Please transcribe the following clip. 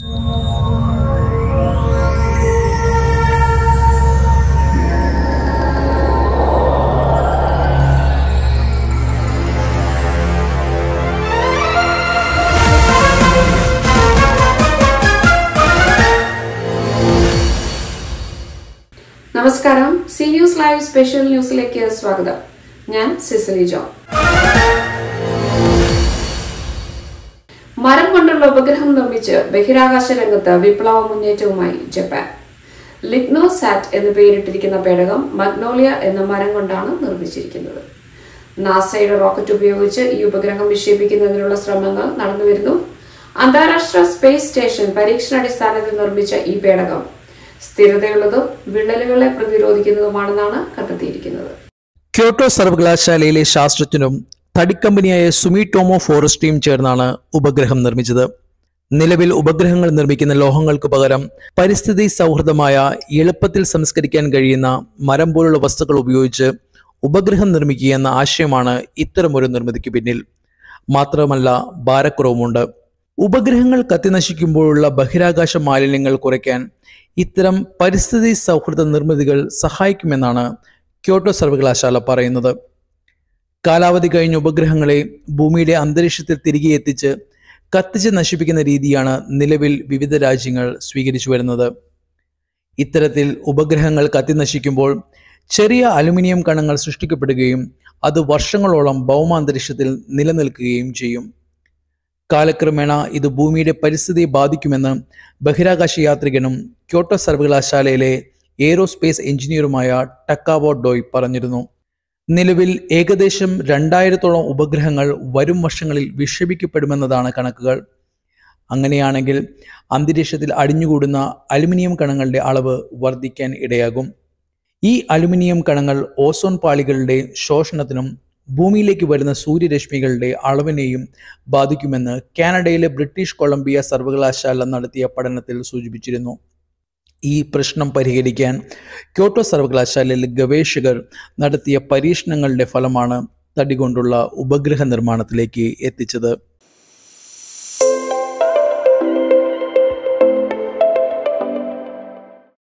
നമസ്കാരം C news live special ന്യൂസിലേക്ക് സ്വാഗതം ഞാൻ സിസലി ജോൺ മരം കൊണ്ടുള്ള ഉപഗ്രഹം നിർമ്മിച്ച് ബഹിരാകാശ രംഗത്ത് വിപ്ലവ മുന്നേറ്റവുമായി ജപ്പാൻ ലിഗ്നോ സാറ്റ് എന്ന് പേരിട്ടിരിക്കുന്ന പേടകം മഗ്നോളിയ എന്ന മരം കൊണ്ടാണ് നിർമ്മിച്ചിരിക്കുന്നത് നാസയുടെ റോക്കറ്റ് ഉപയോഗിച്ച് ഈ ഉപഗ്രഹം വിക്ഷേപിക്കുന്നതിനുള്ള ശ്രമങ്ങൾ നടന്നുവരുന്നു അന്താരാഷ്ട്ര സ്പേസ് സ്റ്റേഷൻ പരീക്ഷണാടിസ്ഥാനത്തിൽ നിർമ്മിച്ച ഈ പേടകം സ്ഥിരതയുള്ളതും വിള്ളലുകളെ പ്രതിരോധിക്കുന്നതുമാണെന്നാണ് കണ്ടെത്തിയിരിക്കുന്നത് ക്യോട്ടോ സർവകലാശാലയിലെ ശാസ്ത്രജ്ഞനും തടിക്കമ്പനിയായ സുമിറ്റോമോ ഫോറസ്ട്രിയും ചേർന്നാണ് ഉപഗ്രഹം നിർമ്മിച്ചത് നിലവിൽ ഉപഗ്രഹങ്ങൾ നിർമ്മിക്കുന്ന ലോഹങ്ങൾക്ക് പകരം പരിസ്ഥിതി സൗഹൃദമായ എളുപ്പത്തിൽ സംസ്കരിക്കാൻ കഴിയുന്ന മരം പോലുള്ള വസ്തുക്കൾ ഉപയോഗിച്ച് ഉപഗ്രഹം നിർമ്മിക്കുക എന്ന ആശയമാണ് ഇത്തരമൊരു നിർമ്മിതിക്ക് പിന്നിൽ മാത്രമല്ല ഭാരക്കുറവുമുണ്ട് ഉപഗ്രഹങ്ങൾ കത്തിനശിക്കുമ്പോഴുള്ള ബഹിരാകാശ മാലിന്യങ്ങൾ കുറയ്ക്കാൻ ഇത്തരം പരിസ്ഥിതി സൗഹൃദ നിർമ്മിതികൾ സഹായിക്കുമെന്നാണ് ക്യോട്ടോ സർവകലാശാല പറയുന്നത് കാലാവധി കഴിഞ്ഞ ഉപഗ്രഹങ്ങളെ ഭൂമിയുടെ അന്തരീക്ഷത്തിൽ തിരികെ എത്തിച്ച് കത്തിച്ച് നശിപ്പിക്കുന്ന രീതിയാണ് നിലവിൽ വിവിധ രാജ്യങ്ങൾ സ്വീകരിച്ചു വരുന്നത് ഇത്തരത്തിൽ ഉപഗ്രഹങ്ങൾ കത്തിനശിക്കുമ്പോൾ ചെറിയ അലുമിനിയം കണങ്ങൾ സൃഷ്ടിക്കപ്പെടുകയും അത് വർഷങ്ങളോളം ഭൗമാന്തരീക്ഷത്തിൽ നിലനിൽക്കുകയും ചെയ്യും കാലക്രമേണ ഇത് ഭൂമിയുടെ പരിസ്ഥിതിയെ ബാധിക്കുമെന്ന് ബഹിരാകാശ യാത്രികനും ക്യോട്ടോ സർവകലാശാലയിലെ എയ്റോസ്പേസ് എഞ്ചിനീയറുമായ ടക്കാവോ ഡോയ് പറഞ്ഞിരുന്നു നിലവിൽ ഏകദേശം രണ്ടായിരത്തോളം ഉപഗ്രഹങ്ങൾ വരും വർഷങ്ങളിൽ വിക്ഷേപിക്കപ്പെടുമെന്നതാണ് കണക്കുകൾ അങ്ങനെയാണെങ്കിൽ അന്തരീക്ഷത്തിൽ അടിഞ്ഞുകൂടുന്ന അലുമിനിയം കണങ്ങളുടെ അളവ് വർദ്ധിക്കാൻ ഇടയാകും ഈ അലുമിനിയം കണങ്ങൾ ഓസോൺ പാളികളുടെ ശോഷണത്തിനും ഭൂമിയിലേക്ക് വരുന്ന സൂര്യരശ്മികളുടെ അളവിനെയും ബാധിക്കുമെന്ന് കാനഡയിലെ ബ്രിട്ടീഷ് കൊളംബിയ സർവകലാശാല നടത്തിയ പഠനത്തിൽ സൂചിപ്പിച്ചിരുന്നു ഈ പ്രശ്നം പരിഹരിക്കാൻ ക്യോട്ടോ സർവകലാശാലയിലെ ഗവേഷകർ നടത്തിയ പരീക്ഷണങ്ങളുടെ ഫലമാണ് തടി കൊണ്ടുള്ള ഉപഗ്രഹ നിർമ്മാണത്തിലേക്ക് എത്തിച്ചത്